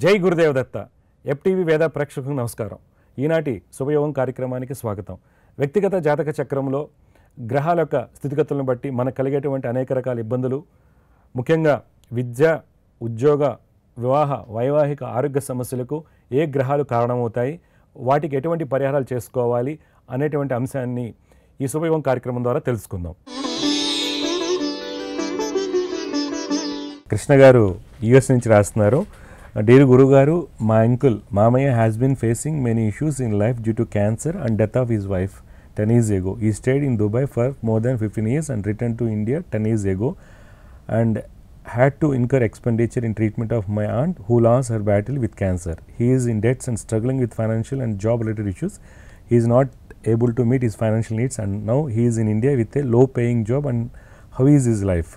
జై గురుదేవ్ దత్త ఎఫ్టీవీ వేద ప్రేక్షకులకు నమస్కారం ఈనాటి శుభయోగం కార్యక్రమానికి స్వాగతం వ్యక్తిగత జాతక చక్రంలో గ్రహాల యొక్క స్థితిగతులను బట్టి మనకు కలిగేటువంటి అనేక రకాల ఇబ్బందులు ముఖ్యంగా విద్య ఉద్యోగ వివాహ వైవాహిక ఆరోగ్య సమస్యలకు ఏ గ్రహాలు కారణమవుతాయి వాటికి ఎటువంటి పరిహారాలు చేసుకోవాలి అనేటువంటి అంశాన్ని ఈ శుభయోగం కార్యక్రమం ద్వారా తెలుసుకుందాం కృష్ణ గారు యుఎస్ నుంచి రాస్తున్నారు డీర్ గురువు గారు మా అంకుల్ మామయ్య has been facing many issues in life due to cancer and death of his wife ten years ago he stayed in Dubai for more than fifteen years and return to India ten years ago and had to incur expenditure in treatment of my aunt who lost her battle with cancer. He is in debts and struggling with financial and job related issues. He is not able to meet his financial needs and now he is in India with a low paying job and how is his life?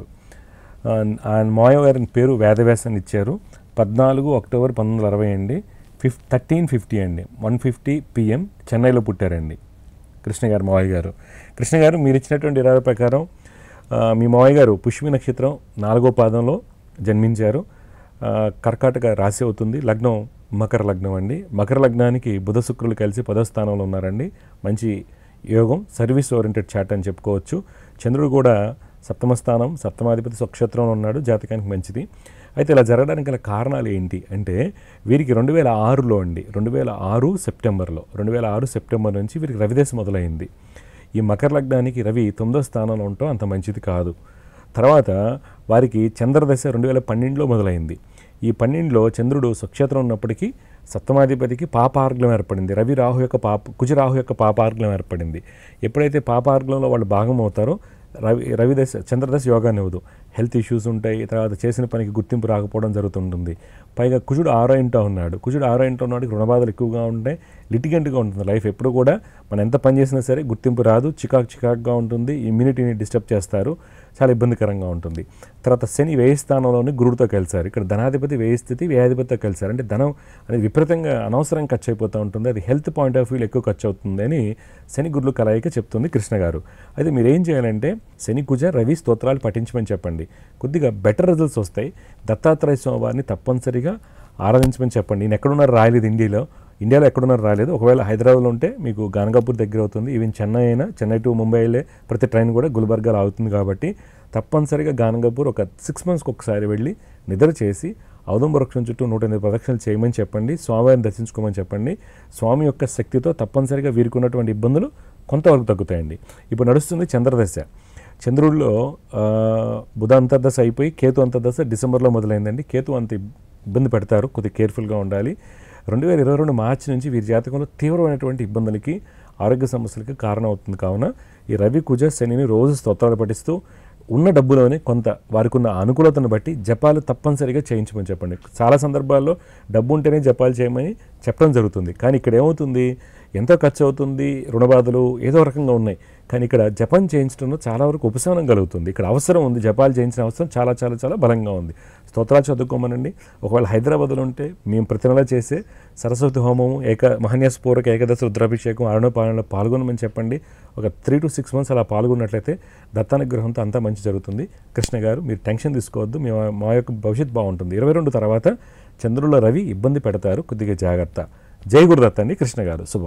And మాయో గారి పేరు వేదవ్యాస్ అని ఇచ్చారు పద్నాలుగు October పంతొమ్మిది వందల అరవై అండి ఫిఫ్ థర్టీన్ ఫిఫ్టీ అండి వన్ ఫిఫ్టీ పిఎం చెన్నైలో పుట్టారండి కృష్ణ గారు మావయ్య గారు కృష్ణ గారు మీరు ఇచ్చినటువంటి ఇరవై ప్రకారం ఆ, మీ మావయ్య గారు పుష్మి నక్షత్రం నాలుగో పాదంలో జన్మించారు ఆ, కర్కాటక రాశి అవుతుంది లగ్నం మకర లగ్నం అండి మకర లగ్నానికి బుధ శుక్రులు కలిసి పదో స్థానంలో ఉన్నారండి మంచి యోగం సర్వీస్ ఓరియంటెడ్ చాట్ అని చెప్పుకోవచ్చు చంద్రుడు కూడా సప్తమ స్థానం సప్తమాధిపతి స్వక్షేత్రంలో ఉన్నాడు జాతకానికి మంచిది అయితే ఇలా జరగడానికి గల కారణాలు ఏంటి అంటే వీరికి రెండు వేల ఆరులో అండి రెండు వేల ఆరు సెప్టెంబర్లో రెండు వేల ఆరు సెప్టెంబర్ నుంచి వీరికి రవిదేశ మొదలైంది ఈ మకర లగ్నానికి రవి తొమ్మిదో స్థానంలో ఉండటం అంత మంచిది కాదు తర్వాత వారికి చంద్రదశ రెండు వేల పన్నెండులో మొదలైంది ఈ పన్నెండులో చంద్రుడు స్వక్షేత్రం ఉన్నప్పటికీ సప్తమాధిపతికి పాపార్గ్లం ఏర్పడింది రవి రాహు యొక్క పాప కుజరాహు యొక్క పాపార్గ్లం ఏర్పడింది ఎప్పుడైతే పాపార్గ్లంలో వాళ్ళు భాగం అవుతారో రవి రవిదశ చంద్రదశ యోగాన్ని ఇవ్వదు హెల్త్ ఇష్యూస్ ఉంటాయి తర్వాత చేసిన పనికి గుర్తింపు రాకపోవడం జరుగుతుంటుంది పైగా కుజుడు ఆరో ఇంటో ఉన్నాడు కుజుడు ఆరో ఇంటో ఉన్నాడు రుణబాధలు ఎక్కువగా ఉంటాయి లిటిగెంట్గా ఉంటుంది లైఫ్ ఎప్పుడు కూడా మనం ఎంత పని చేసినా సరే గుర్తింపు రాదు చికాకు చికాకుగా ఉంటుంది ఇమ్యూనిటీని డిస్టర్బ్ చేస్తారు చాలా ఇబ్బందికరంగా ఉంటుంది తర్వాత శని వ్యయ స్థానంలోని గురుడితో కలిశారు ఇక్కడ ధనాధిపతి వ్యయ స్థితి వ్యయాధిపతితో కలిశారు అంటే ధనం అనేది విపరీతంగా అనవసరం ఖర్చు అయిపోతూ ఉంటుంది అది హెల్త్ పాయింట్ ఆఫ్ వ్యూలో ఎక్కువ ఖర్చు అవుతుంది అని శని గురులు కలయిక చెప్తుంది కృష్ణ గారు అయితే మీరు ఏం చేయాలంటే శని కుజ రవి స్తోత్రాలు పఠించమని చెప్పండి కొద్దిగా బెటర్ రిజల్ట్స్ వస్తాయి దత్తాత్రేయ స్వామివారిని తప్పనిసరిగా ఆరాధించమని చెప్పండి నేను ఎక్కడున్నారు రాయలేదు ఇండియాలో ఇండియాలో ఎక్కడున్నారు రాలేదు ఒకవేళ హైదరాబాద్లో ఉంటే మీకు గానగాపూర్ దగ్గర అవుతుంది ఈవెన్ చెన్నై అయినా చెన్నై టు ముంబై వెళ్ళే ప్రతి ట్రైన్ కూడా గుల్బర్గాలో అవుతుంది కాబట్టి తప్పనిసరిగా గానగాపూర్ ఒక సిక్స్ మంత్స్కి ఒకసారి వెళ్ళి నిద్ర చేసి ఔదం వృక్షం చుట్టూ నూట ఎనిమిది ప్రదక్షిణలు చేయమని చెప్పండి స్వామివారిని దర్శించుకోమని చెప్పండి స్వామి యొక్క శక్తితో తప్పనిసరిగా వీరికి ఉన్నటువంటి ఇబ్బందులు కొంతవరకు తగ్గుతాయండి ఇప్పుడు నడుస్తుంది చంద్రదశ చంద్రుడిలో ఆ, బుధ అంతర్దశ అయిపోయి కేతు అంతర్దశ డిసెంబర్లో మొదలైందండి కేతు అంత ఇబ్బంది పెడతారు కొద్దిగా కేర్ఫుల్గా ఉండాలి రెండు వేల ఇరవై రెండు మార్చి నుంచి వీరి జాతకంలో తీవ్రమైనటువంటి ఇబ్బందులకి ఆరోగ్య సమస్యలకి కారణం అవుతుంది కావున ఈ రవి కుజ శనిని రోజు స్తోత్రాలు పఠిస్తూ ఉన్న డబ్బులోనే కొంత వారికి ఉన్న అనుకూలతను బట్టి జపాలు తప్పనిసరిగా చేయించమని చెప్పండి చాలా సందర్భాల్లో డబ్బు ఉంటేనే జపాలు చేయమని చెప్పడం జరుగుతుంది కానీ ఇక్కడ ఏమవుతుంది ఎంతో ఖర్చు అవుతుంది రుణబాధలు ఏదో రకంగా ఉన్నాయి కానీ ఇక్కడ జపం చేయించడంలో చాలా వరకు ఉపశమనం కలుగుతుంది ఇక్కడ అవసరం ఉంది జపాలు చేయించిన అవసరం చాలా చాలా చాలా బలంగా ఉంది స్తోత్రాలు చదువుకోమనండి ఒకవేళ హైదరాబాద్లో ఉంటే మేము ప్రతి నెల చేసే సరస్వతి హోమము ఏక మహన్యాసపూర్వక ఏకదశ రుద్రాభిషేకం అరుణపాలనలో పాల్గొనమని చెప్పండి ఒక త్రీ టు సిక్స్ మంత్స్ అలా పాల్గొన్నట్లయితే దత్తానుగ్రహంతో అంతా మంచి జరుగుతుంది కృష్ణ గారు మీరు టెన్షన్ తీసుకోవద్దు మీ మా యొక్క భవిష్యత్ బాగుంటుంది ఇరవై రెండు తర్వాత చంద్రుల రవి ఇబ్బంది పెడతారు కొద్దిగా జాగ్రత్త జై గురుదత్త అండి కృష్ణ గారు శుభం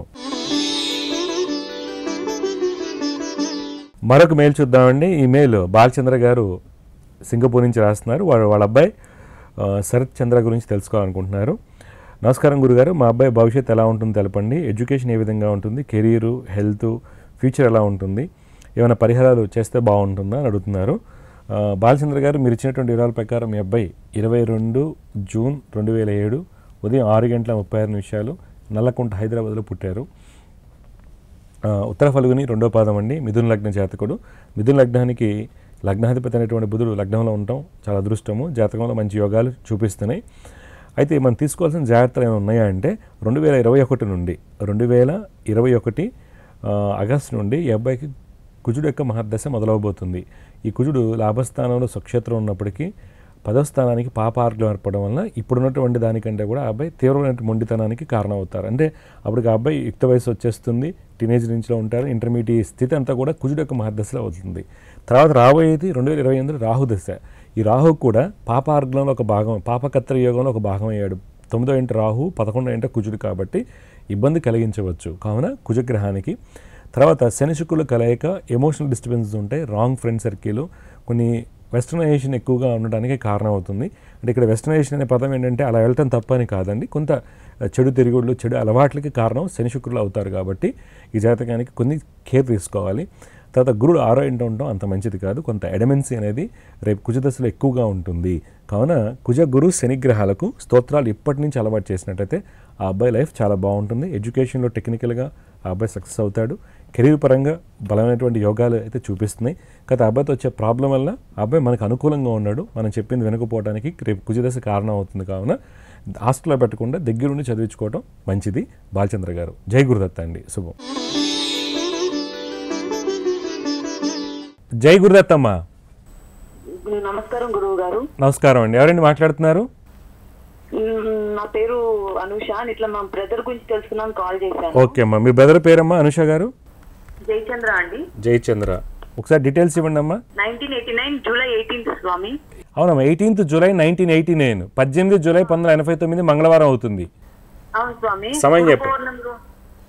మరొక మెయిల్ చూద్దామండి ఈ మెయిల్ బాలచంద్ర గారు సింగపూర్ నుంచి రాస్తున్నారు వాళ్ళ వాళ్ళ అబ్బాయి ఆ, శరత్ చంద్ర గురించి తెలుసుకోవాలనుకుంటున్నారు నమస్కారం గురుగారు మా అబ్బాయి భవిష్యత్తు ఎలా ఉంటుందో తెలపండి ఎడ్యుకేషన్ ఏ విధంగా ఉంటుంది కెరీరు హెల్త్ ఫ్యూచర్ ఎలా ఉంటుంది ఏమైనా పరిహారాలు చేస్తే బాగుంటుందా అని అడుగుతున్నారు ఆ, బాలచంద్ర గారు మీరు ఇచ్చినటువంటి వివరాల ప్రకారం మీ అబ్బాయి ఇరవై రెండు జూన్ రెండు వేల ఏడు ఉదయం ఆరు గంటల ముప్పై ఆరు నిమిషాలు నల్లకుంట హైదరాబాద్లో పుట్టారు ఆ, ఉత్తర ఫలుగుని రెండో పాదం అండి మిథున లగ్న జాతకుడు మిథున లగ్నానికి లగ్నాధిపతి అనేటువంటి బుధుడు లగ్నంలో ఉండటం చాలా అదృష్టము జాతకంలో మంచి యోగాలు చూపిస్తున్నాయి అయితే మనం తీసుకోవాల్సిన జాగ్రత్తలు ఏమైనా ఉన్నాయా అంటే రెండు వేల ఇరవై ఒకటి నుండి రెండు వేల ఇరవై ఒకటి ఆ, ఆగస్టు నుండి ఈ అబ్బాయికి కుజుడు యొక్క మహర్దశ మొదలవబోతుంది ఈ కుజుడు లాభస్థానంలో స్వక్షేత్రం ఉన్నప్పటికీ పదో స్థానానికి పాపార్గ్యం ఏర్పడడం వలన ఇప్పుడున్నటువంటి దానికంటే కూడా ఆ అబ్బాయి తీవ్రమైన మొండితనానికి కారణం అవుతారు అంటే అప్పటికి ఆ అబ్బాయి యుక్త వయసు వచ్చేస్తుంది టీనేజ్ నుంచిలో ఉంటారు ఇంటర్మీడియట్ స్థితి అంతా కూడా కుజుడు యొక్క మహర్దశలో అవుతుంది తర్వాత రాబోయేది రెండు వేల ఇరవై ఎనిమిది రాహు దశ ఈ రాహు కూడా పాపార్గ్లంలో ఒక భాగం పాపకత్ర యోగంలో ఒక భాగం అయ్యాడు తొమ్మిదో ఇంటి రాహు పదకొండో ఇంట కుజుడు కాబట్టి ఇబ్బంది కలిగించవచ్చు కావున కుజగ్రహానికి తర్వాత శని శుక్రుల కలయిక ఎమోషనల్ డిస్టర్బెన్సెస్ ఉంటాయి రాంగ్ ఫ్రెండ్ సర్కిల్ కొన్ని వెస్టర్నైజేషన్ ఎక్కువగా ఉండడానికి కారణం అవుతుంది అంటే ఇక్కడ వెస్టర్నైజేషన్ అనే పదం ఏంటంటే అలా వెళ్ళటం తప్పని కాదండి కొంత చెడు తిరుగుళ్ళు చెడు అలవాట్లకి కారణం శని శుక్రులు అవుతారు కాబట్టి ఈ జాతకానికి కొన్ని కేర్ తీసుకోవాలి తర్వాత గురుడు ఆరో ఇంట ఉండడం అంత మంచిది కాదు కొంత ఎడమెన్సీ అనేది రేపు కుజదశలో ఎక్కువగా ఉంటుంది కావున కుజ గురు శనిగ్రహాలకు స్తోత్రాలు ఇప్పటి నుంచి అలవాటు చేసినట్టయితే ఆ అబ్బాయి లైఫ్ చాలా బాగుంటుంది ఎడ్యుకేషన్లో టెక్నికల్గా ఆ అబ్బాయి సక్సెస్ అవుతాడు కెరీర్ పరంగా బలమైనటువంటి యోగాలు అయితే చూపిస్తున్నాయి కాకపోతే ఆ అబ్బాయితో వచ్చే ప్రాబ్లం వల్ల ఆ అబ్బాయి మనకు అనుకూలంగా ఉన్నాడు మనం చెప్పింది వినకపోవడానికి రేపు కుజదశ కారణం అవుతుంది కావున హాస్టల్లో పెట్టకుండా దగ్గరుండి చదివించుకోవడం మంచిది బాలచంద్ర గారు జై గురుదత్త అండి శుభం జై గురుదత్తమ్మ నమస్కారం గురువు గారు నమస్కారం అండి ఎవరండి మాట్లాడుతున్నారు మ్మ్, నా పేరు అనుష ఇట్లా మా బ్రదర్ గురించి తెలుసుకున్నాను కాల్ చేశాను ఓకే అమ్మా మీ బ్రదర్ పేరమ్మా అనుష గారు జయచంద్ర అండి జయచంద్ర ఒకసారి డీటెయిల్స్ ఇవ్వండి అమ్మా nineteen eighty nine July eighteenth స్వామి అవునమ్మా eighteenth July nineteen eighty nine పద్దెనిమిది జూలై పంతొమ్మిది ఎనభై తొమ్మిది మంగళవారం అవుతుంది అవును స్వామి సమయం గురు చెప్పండి. పౌర్ణమి రో-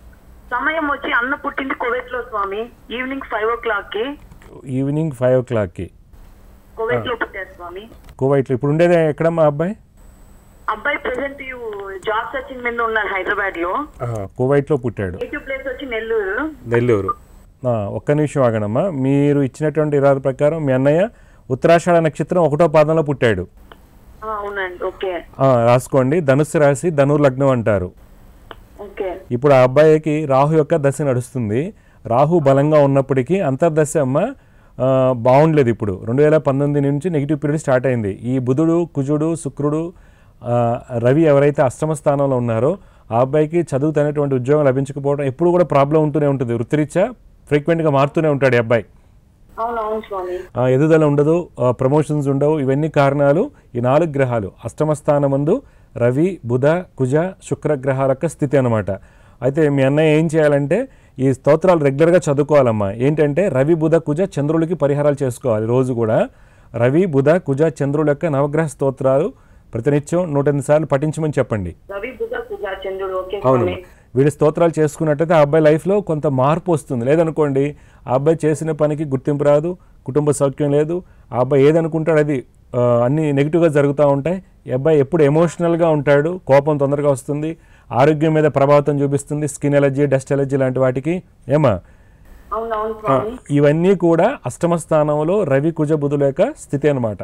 సమయం వచ్చి అన్న పుట్టింది కువైట్ లో స్వామి ఈవినింగ్ ఫైవ్ ఓ క్లాక్ కి ఈవినింగ్ ఫైవ్ ఓ క్లాక్కి కువైట్ లో పుట్టారు స్వామి కువైట్లో ఇప్పుడు ఉండేది ఎక్కడమ్మా అబ్బాయి అబ్బాయి ప్రెసెంట్ జాబ్ సర్చింగ్ మీద ఉన్నారు హైదరాబాద్ లో ఆహా, కువైట్లో పుట్టాడు నేటివ్ ప్లేస్ వచ్చి నెల్లూరు నెల్లూరు ఆ, ఒక్క నిమిషం ఆగనమ్మా మీరు ఇచ్చినటువంటి ఇరాద ప్రకారం మీ అన్నయ్య ఉత్తరాషాఢ నక్షత్రం ఒకటో పాదంలో పుట్టాడు ఆ, అవునండి ఓకే ఆ, రాసుకోండి ధనుస్సు రాశి ధనుర్ లగ్నం అంటారు ఓకే ఇప్పుడు ఆ అబ్బాయికి రాహు యొక్క దశ నడుస్తుంది రాహు బలంగా ఉన్నప్పటికీ అంతర్దశ అమ్మ ఆ, బాగుండలేదు ఇప్పుడు రెండు వేల పంతొమ్మిది నుంచి నెగిటివ్ పీరియడ్ స్టార్ట్ అయింది ఈ బుధుడు కుజుడు శుక్రుడు ఆ, రవి ఎవరైతే అష్టమ స్థానంలో ఉన్నారో ఆ అబ్బాయికి చదువుతున్నటువంటి ఉద్యోగం లభించకపోవడం ఎప్పుడు కూడా ప్రాబ్లం ఉంటూనే ఉంటుంది వృత్తిరీత్యా ఫ్రీక్వెంట్గా మారుతూనే ఉంటాడు ఈ అబ్బాయి అవును అవును స్వామి ఆ, ఎదుగుదల ఉండదు ఆ, ప్రమోషన్స్ ఉండవు ఇవన్నీ కారణాలు ఈ నాలుగు గ్రహాలు అష్టమ స్థానమందు రవి బుధ కుజ శుక్ర గ్రహాల యొక్క స్థితి అనమాట అయితే మీ అన్నయ్య ఏం చేయాలంటే ఈ స్తోత్రాలు రెగ్యులర్గా చదువుకోవాలమ్మా ఏంటంటే రవి బుధ కుజ చంద్రులకి పరిహారాలు చేసుకోవాలి రోజు కూడా రవి బుధ కుజ చంద్రుల యొక్క నవగ్రహ స్తోత్రాలు ప్రతినిత్యం నూట ఎనిమిది సార్లు పఠించమని చెప్పండి రవి బుధ పూజా చంద్రుడు ఓకే అవును స్వామి వీళ్ళు స్తోత్రాలు చేసుకున్నట్టయితే ఆ అబ్బాయి లైఫ్లో కొంత మార్పు వస్తుంది లేదనుకోండి ఆ అబ్బాయి చేసిన పనికి గుర్తింపు రాదు కుటుంబ సౌఖ్యం లేదు ఆ అబ్బాయి ఏదనుకుంటాడు అది ఆ, అన్ని నెగిటివ్గా జరుగుతూ ఉంటాయి ఈ అబ్బాయి ఎప్పుడు ఎమోషనల్గా ఉంటాడు కోపం తొందరగా వస్తుంది ఆరోగ్యం మీద ప్రభావితం చూపిస్తుంది స్కిన్ ఎలర్జీ డస్ట్ ఎలర్జీ లాంటి వాటికి ఏమా అవును అవును ఆ, స్వామి ఇవన్నీ కూడా అష్టమ స్థానంలో రవి కుజ బుధుల యొక్క స్థితి అనమాట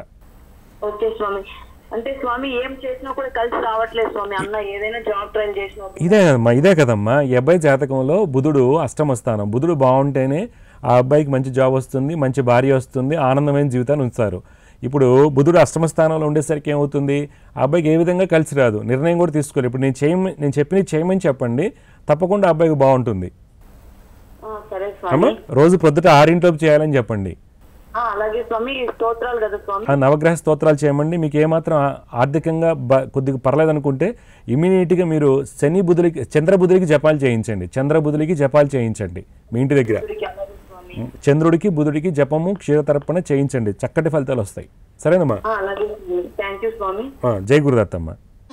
ఓకే స్వామి అంటే స్వామి ఏం చేసినా కూడా కలిసి రావట్లేదు స్వామి అన్న ఏదైనా జాబ్ ట్రైల్ చేసినా ఇదే కదమ్మా ఇదే కదమ్మా ఈ అబ్బాయి జాతకంలో బుధుడు అష్టమ స్థానం బుధుడు బాగుంటేనే ఆ అబ్బాయికి మంచి జాబ్ వస్తుంది మంచి భార్య వస్తుంది ఆనందమైన జీవితాన్ని ఉంచుతారు ఇప్పుడు బుధుడు అష్టమ స్థానంలో ఉండేసరికి ఏమవుతుంది ఆ అబ్బాయికి ఏ విధంగా కలిసి రాదు నిర్ణయం కూడా తీసుకోలేదు ఇప్పుడు నేను చేయమని నేను చెప్పినది చేయమని చెప్పండి తప్పకుండా ఆ అబ్బాయికి బాగుంటుంది ఆ, సరే అమ్మా స్వామి రోజు పొద్దుట ఆరింట్లోపు చేయాలని చెప్పండి ఆ, అలాగే స్వామి స్తోత్రాలు కదా స్వామి ఆ నవగ్రహ స్తోత్రాలు చేయమండి మీకు ఏమాత్రం ఆ- ఆర్థికంగా బ కొద్దిగా పర్లేదు అనుకుంటే ఇమీడియట్గా మీరు శని బుధులకి చంద్రబుధులకి జపాలు చేయించండి చంద్రబుధులకి జపాలు చేయించండి మీ ఇంటి దగ్గర గుడికి అలాగే స్వామి చంద్రుడికి బుధుడికి జపము క్షీరతర్పణ చేయించండి చక్కటి ఫలితాలు వస్తాయి సరేనమ్మా ఆ, అలాగే స్వామి థ్యాంక్ యూ స్వామి ఆ, జై గురుదత్తమ్మ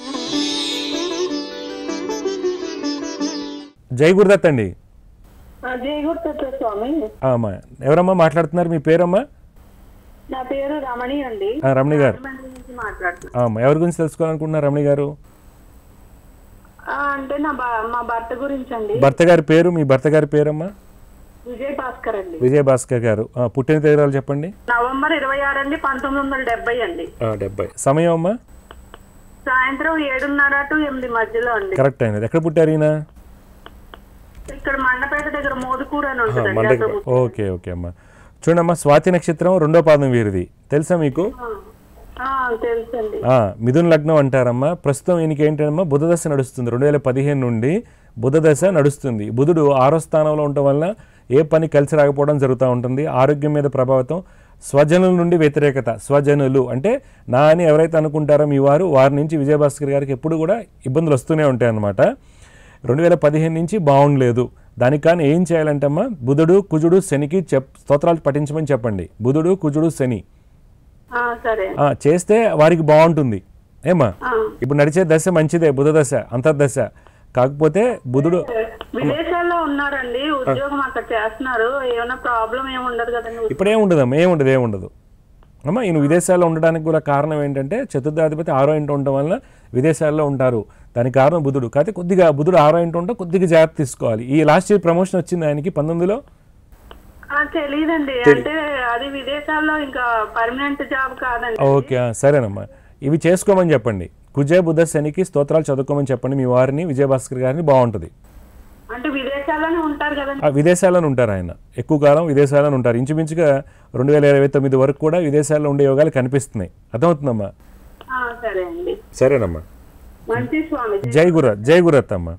జై గురుదత్ అండి జై గుర్తు స్వామి ఆ, అమ్మా ఎవరమ్మా మాట్లాడుతున్నారు మీ పేరమ్మా నా పేరు రమణి అండి ఆ, రమణి గారు రాజమండ్రి నుంచి మాట్లాడుతున్నా ఆ, అమ్మా ఎవరి గురించి తెలుసుకోవాలనుకుంటున్నారు రమణి గారు ఆ, అంటే నా భ- మా భర్త గురించి అండి భర్త గారి పేరు మీ భర్త గారి పేరమ్మా విజయ్ భాస్కర్ అండి విజయ భాస్కర్ గారు ఆ, పుట్టిన తేదీలు చెప్పండి నవంబర్ ఇరవై ఆరు అండి పంతొమ్మిది వందల డెబ్బై అండి డెబ్బై సమయం అమ్మా సాయంత్రం ఏడున్నర టు ఎనిమిది మధ్యలో అండి కరెక్ట్ అయినది ఎక్కడ పుట్టారు ఈయన ఇక్కడ మండపేట దగ్గర మోదుకూరు అని ఆ, ఉంటుందండి మండగ అక్కడ ఓకే ఓకే అమ్మా చూడమ్మా స్వాతి నక్షత్రం రెండో పాదం వీరిది తెలుసా మీకు ఆ, తెలుసండి ఆ, మిథున్ లగ్నం అంటారమ్మా ప్రస్తుతం ఈయనకి ఏంటమ్మా బుధదశ నడుస్తుంది రెండు వేల పదిహేను నుండి బుధదశ నడుస్తుంది బుధుడు ఆరో స్థానంలో ఉండటం వల్ల ఏ పని కలిసి రాకపోవడం జరుగుతూ ఉంటుంది ఆరోగ్యం మీద ప్రభావితం స్వజనుల నుండి వ్యతిరేకత స్వజనులు అంటే నా అని ఎవరైతే అనుకుంటారో మీ వారు వారి నుంచి విజయభాస్కర్ గారికి ఎప్పుడు కూడా ఇబ్బందులు వస్తూనే ఉంటాయి అన్నమాట రెండు వేల పదిహేను నుంచి బాగుండలేదు దానికి కానీ ఏం చేయాలంటే అమ్మా బుధుడు కుజుడు శనికి చెప్ స్తోత్రాలు పఠించమని చెప్పండి బుధుడు కుజుడు శని ఆ, సరే ఆ, చేస్తే వారికి బాగుంటుంది ఏమా ఇప్పుడు నడిచే దశ మంచిదే బుధ దశ అంతర్దశ కాకపోతే బుధుడు విదేశాల్లో ఉన్నారండి ఉద్యోగం అక్కడ చేస్తున్నారు ఏమైనా ప్రాబ్లం ఏమి ఉండదు కదండి ఇప్పుడేం ఉండదమ్మా ఏం ఉండదు ఏం ఉండదు అమ్మా ఈయన విదేశాల్లో ఉండడానికి కూడా కారణం ఏంటంటే చతుర్థాధిపతి ఆరో ఇంట ఉండడం వల్ల విదేశాల్లో ఉంటారు దానికి కారణం బుధుడు కాకపోతే కొద్దిగా బుధుడు ఆరో ఇంట ఉంటే కొద్దిగా జాగ్రత్త తీసుకోవాలి ఈ లాస్ట్ ఇయర్ ప్రమోషన్ వచ్చింది ఆయనకి పంతొమ్మిదిలో ఆ, తెలీదండి అంటే అది విదేశాల్లో ఇంకా పర్మనెంట్ జాబ్ కాదండి ఓకే ఆ, సరేనమ్మా ఇవి చేసుకోమని చెప్పండి కుజే బుధ శనికి స్తోత్రాలు చదువుకోమని చెప్పండి మీ వారిని విజయభాస్కర్ గారిని బాగుంటుంది అంటే విదేశాల్లోనే ఉంటారు కదండి ఆ, విదేశాల్లోనే ఉంటారు ఆయన ఎక్కువ కాలం విదేశాల్లోనే ఉంటారు ఇంచుమించుగా రెండు వేల ఇరవై తొమ్మిది వరకు కూడా విదేశాల్లో ఉండే యోగాలు కనిపిస్తున్నాయి అర్థమవుతుందమ్మా ఆ, సరే అండి సరేనమ్మా మంచి స్వామి జై గురత్ జై గురత్ అమ్మ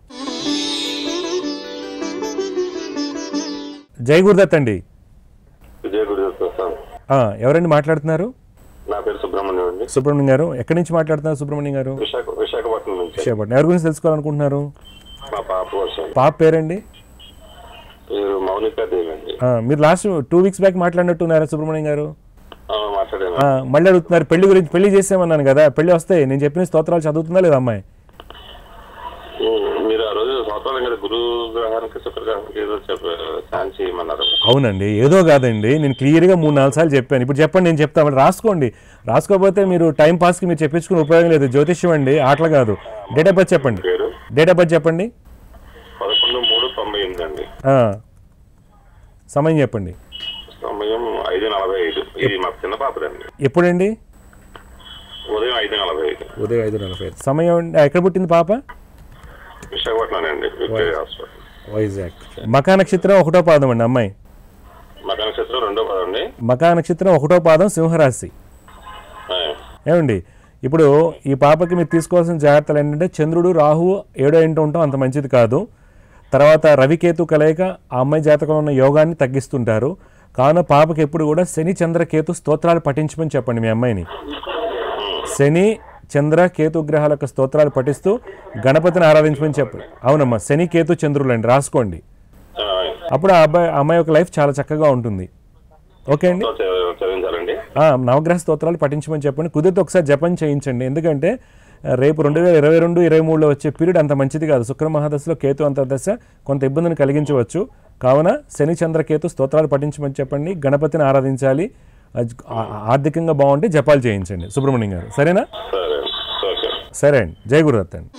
జై గురుదత్ అండి విజయ గురు సార్ ఆ, ఎవరండి మాట్లాడుతున్నారు నా పేరు సుబ్రహ్మణ్యం అండి సుబ్రహ్మణ్యం గారు ఎక్కడి నుంచి మాట్లాడుతున్నారు సుబ్రహ్మణ్యం గారు విశాఖ విశాఖపట్నం నుంచి విశాఖపట్నం ఎవరి గురించి తెలుసుకోవాలనుకుంటున్నారు మా పాప వర్షం పాప పేరండి మీరు మౌనికా దేవి అండి ఆ, మీరు లాస్ట్ టూ వీక్స్ బ్యాక్ మాట్లాడినట్టున్నారా సుబ్రహ్మణ్యం గారు ఆ, మాట్లాడాను ఆ, మళ్ళీ అడుగుతున్నారు పెళ్లి గురించి పెళ్లి చేసామన్నాను కదా పెళ్లి వస్తాయి నేను చెప్పిన స్తోత్రాలు చదువుతుందా లేదా అమ్మాయి ఉమ్, మీరు ఆ రోజు సంవత్సరాలు కదా గురు గ్రహానికి శుక్రగ్రహానికి ఏదో చెప్పారు శాంతి చేయమన్నారు అవునండి ఏదో కాదండి నేను క్లియర్గా మూడు నాలుగు సార్లు చెప్పాను ఇప్పుడు చెప్పండి నేను చెప్తాను మరి రాసుకోండి రాసుకోకపోతే మీరు టైం పాస్కి మీరు చెప్పించుకునే ఉపయోగం లేదు జ్యోతిష్యం అండి ఆటలు కాదు డేట్ ఆఫ్ బర్త్ చెప్పండి పేరు డేట్ ఆఫ్ బర్త్ చెప్పండి పదకొండు మూడు తొంభై ఎనిమిది అండి ఆ. సమయం చెప్పండి సమయం ఐదు నలభై ఐదు ఇది మా చిన్న పాపదండి ఎప్పుడండి ఉదయం ఐదు నలభై ఐదు ఉదయం ఐదు నలభై ఐదు సమయం అండి ఎక్కడ పుట్టింది పాప విశాఖపట్నం అండి విక్టోరియా హాస్పిటల్ వైజాగ్ మకా నక్షత్రం ఒకటో పాదం అండి అమ్మాయి మక నక్షత్రం రెండో పదండి మకా నక్షత్రం ఒకటో పాదం సింహరాశి ఆ, ఏమండి ఇప్పుడు ఈ పాపకి మీరు తీసుకోవాల్సిన జాగ్రత్తలు ఏంటంటే చంద్రుడు రాహు ఏడో ఇంట ఉండటం అంత మంచిది కాదు తర్వాత రవికేతు కలయిక ఆ అమ్మాయి జాతకంలో ఉన్న యోగాన్ని తగ్గిస్తుంటారు కావున పాపకి ఎప్పుడు కూడా శని చంద్ర కేతు స్తోత్రాలు పఠించమని చెప్పండి మీ అమ్మాయిని శని చంద్ర కేతు గ్రహాల యొక్క స్తోత్రాలు పఠిస్తూ గణపతిని ఆరాధించమని చెప్పండి అవునమ్మా శని కేతు చంద్రులు అండి రాసుకోండి ఆ, అప్పుడు ఆ అబ్బాయి ఆ అమ్మాయి యొక్క లైఫ్ చాలా చక్కగా ఉంటుంది ఓకే అండి చదివి- చదివించాలండి ఆ, నవగ్రహ స్తోత్రాలు పఠించమని చెప్పండి కుదిరితే ఒకసారి జపం చేయించండి ఎందుకంటే ఆ, రేపు రెండు వేల ఇరవై రెండు ఇరవై మూడులో వచ్చే పీరియడ్ అంత మంచిది కాదు శుక్ర మహాదశలో కేతు అంతర్దశ కొంత ఇబ్బందిని కలిగించవచ్చు కావున శని చంద్ర కేతు స్తోత్రాలు పఠించమని చెప్పండి గణపతిని ఆరాధించాలి ఆ- ఆ- ఆర్థికంగా బాగుంటే జపాలు చేయించండి సుబ్రహ్మణ్యం గారు సరేనా సరే ఓకే సరే అండి జై గురుదత్ అండి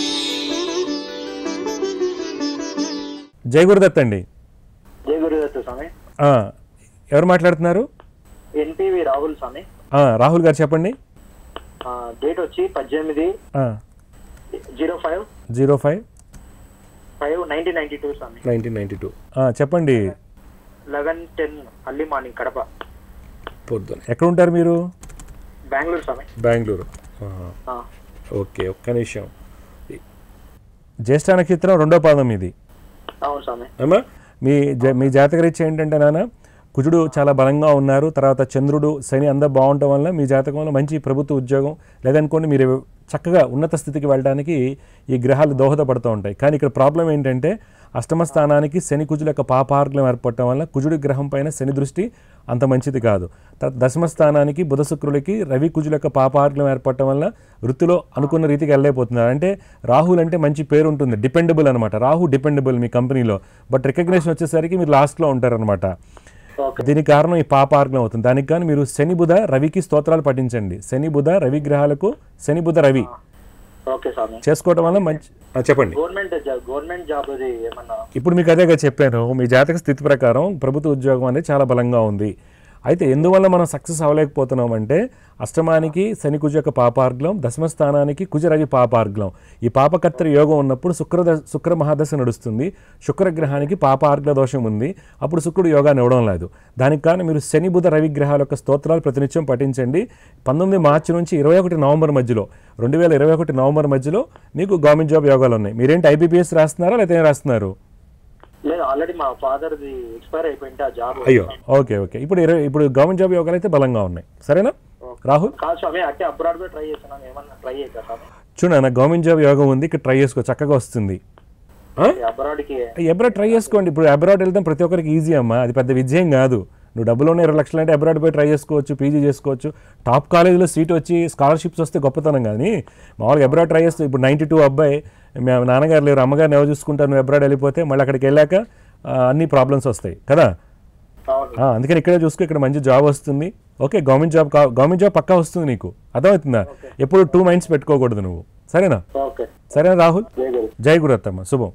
జై గురుదత్ అండి జయ గురుదత్త స్వామి ఆ, ఎవరు మాట్లాడుతున్నారు ఎన్టీవీ రాహుల్ స్వామి ఆ, రాహుల్ గారు చెప్పండి ఆ, డేట్ వచ్చి పద్దెనిమిది zero five zero five five nineteen ninety two స్వామి నైన్టీన్ నైంటీ టూ చెప్పండి eleven ten early morning Kadapa పొద్దున ఎక్కడ ఉంటారు మీరు బెంగళూరు స్వామి బెంగళూరు ఆహా. ఆ, ఓకే ఒక్క నిమిషం జ్యేష్ఠ నక్షత్రం రెండో పాదం ఇది అవును స్వామి అమ్మా మీ జ- మీ జాతకరీత్యా ఏంటంటే నాన్న కుజుడు చాలా బలంగా ఉన్నారు తర్వాత చంద్రుడు శని అందరూ బాగుండటం వల్ల మీ జాతకంలో మంచి ప్రభుత్వ ఉద్యోగం లేదనుకోండి మీరు చక్కగా ఉన్నత స్థితికి వెళ్ళడానికి ఈ గ్రహాలు దోహదపడుతూ ఉంటాయి కానీ ఇక్కడ ప్రాబ్లం ఏంటంటే అష్టమ స్థానానికి శని కుజుల యొక్క పాపార్గ్యం ఏర్పడటం వల్ల కుజుడి గ్రహం పైన శని దృష్టి అంత మంచిది కాదు తర్వాత దశమ స్థానానికి బుధ శుక్రులకి రవి కుజుల యొక్క పాపార్గ్యం ఏర్పడటం వల్ల వృత్తిలో అనుకున్న రీతికి వెళ్ళలేకపోతున్నారు అంటే రాహుల్ అంటే మంచి పేరు ఉంటుంది డిపెండబుల్ అనమాట రాహు డిపెండబుల్ మీ కంపెనీలో బట్ రికగ్నేషన్ వచ్చేసరికి మీరు లాస్ట్లో ఉంటారనమాట ఓకే దీనికి కారణం ఈ పాపార్గ్నం అవుతుంది దానికి కానీ మీరు శని బుధ రవికి స్తోత్రాలు పఠించండి శని బుధ రవి గ్రహాలకు శని బుధ రవి ఓకే స్వామి చేసుకోవడం వల్ల మంచి ఆ, చెప్పండి గవర్నమెంట్ జాబ్ గవర్నమెంట్ జాబ్ అది ఏమన్నా ఇప్పుడు మీకు అదేగా చెప్పాను మీ జాతక స్థితి ప్రకారం ప్రభుత్వ ఉద్యోగం అనేది చాలా బలంగా ఉంది అయితే ఎందువల్ల మనం సక్సెస్ అవ్వలేకపోతున్నాం అంటే అష్టమానికి శని కుజ యొక్క పాపార్గ్లం దశమ స్థానానికి కుజ రవి పాపార్గ్లం ఈ పాపకర్తరి యోగం ఉన్నప్పుడు శుక్ర శుక్ర మహాదశ నడుస్తుంది శుక్రగ్రహానికి పాపార్గ్ల దోషం ఉంది అప్పుడు శుక్రుడు యోగాన్ని ఇవ్వడం లేదు దానికి కానీ మీరు శని బుధ రవి గ్రహాల యొక్క స్తోత్రాలు ప్రతినిత్యం పఠించండి పంతొమ్మిది మార్చి నుంచి ఇరవై ఒకటి నవంబర్ మధ్యలో రెండు వేల ఇరవై ఒకటి నవంబర్ మధ్యలో మీకు గవర్నమెంట్ జాబ్ యోగాలు ఉన్నాయి మీరేంటి ఐబీపీఎస్ రాస్తున్నారా లేకపోతే ఏం రాస్తున్నారు లేదు ఆల్రెడీ మా ఫాదర్ది ఎక్స్పైర్ అయిపోయింటే ఆ జాబ్ అయ్యో ఓకే ఓకే ఇప్పుడు ఇరవై ఇప్పుడు గవర్నమెంట్ జాబ్ యోగాలు అయితే బలంగా ఉన్నాయి సరేనా రాహుల్ కాదు స్వామి అంటే అబ్రాడ్ కూడా ట్రై చేస్తున్నాను ఏమన్నా ట్రై చేయక స్వామి చూడ నా గవర్నమెంట్ జాబ్ యోగం ఉంది ఇక్కడ ట్రై చేసుకో చక్కగా వస్తుంది అబ్రాడ్కి అబ్రాడ్ ట్రై చేసుకోండి ఇప్పుడు అబ్రాడ్ వెళ్తాం ప్రతి ఒక్కరికి ఈజీ అమ్మా అది పెద్ద విజయం కాదు నువ్వు డబ్బులు ఉన్న ఇరవై లక్షలు అంటే అబ్రాడ్ పోయి ట్రై చేసుకోవచ్చు పీజీ చేసుకోవచ్చు టాప్ కాలేజీలో సీట్ వచ్చి స్కాలర్షిప్స్ వస్తే గొప్పతనం కానీ మామూలుగా అబ్రాడ్ ట్రై చేస్తే ఇప్పుడు నైంటీ టూ అబ్బాయి మీ నాన్నగారు లేరు అమ్మగారిని ఎవరు చూసుకుంటారు నువ్వు అబ్రాడ్ వెళ్ళిపోతే మళ్ళీ అక్కడికి వెళ్ళాక ఆ, అన్ని ప్రాబ్లమ్స్ వస్తాయి కదా అవును ఆ, అందుకని ఇక్కడే చూసుకో ఇక్కడ మంచి జాబ్ వస్తుంది ఓకే గవర్నమెంట్ జాబ్ కా గవర్నమెంట్ జాబ్ పక్కా వస్తుంది నీకు అర్థమవుతుందా ఎప్పుడు టూ మైండ్స్ పెట్టుకోకూడదు నువ్వు సరేనా ఓకే సరేనా రాహుల్ జై గురు జై గురుదత్తమ్మ శుభం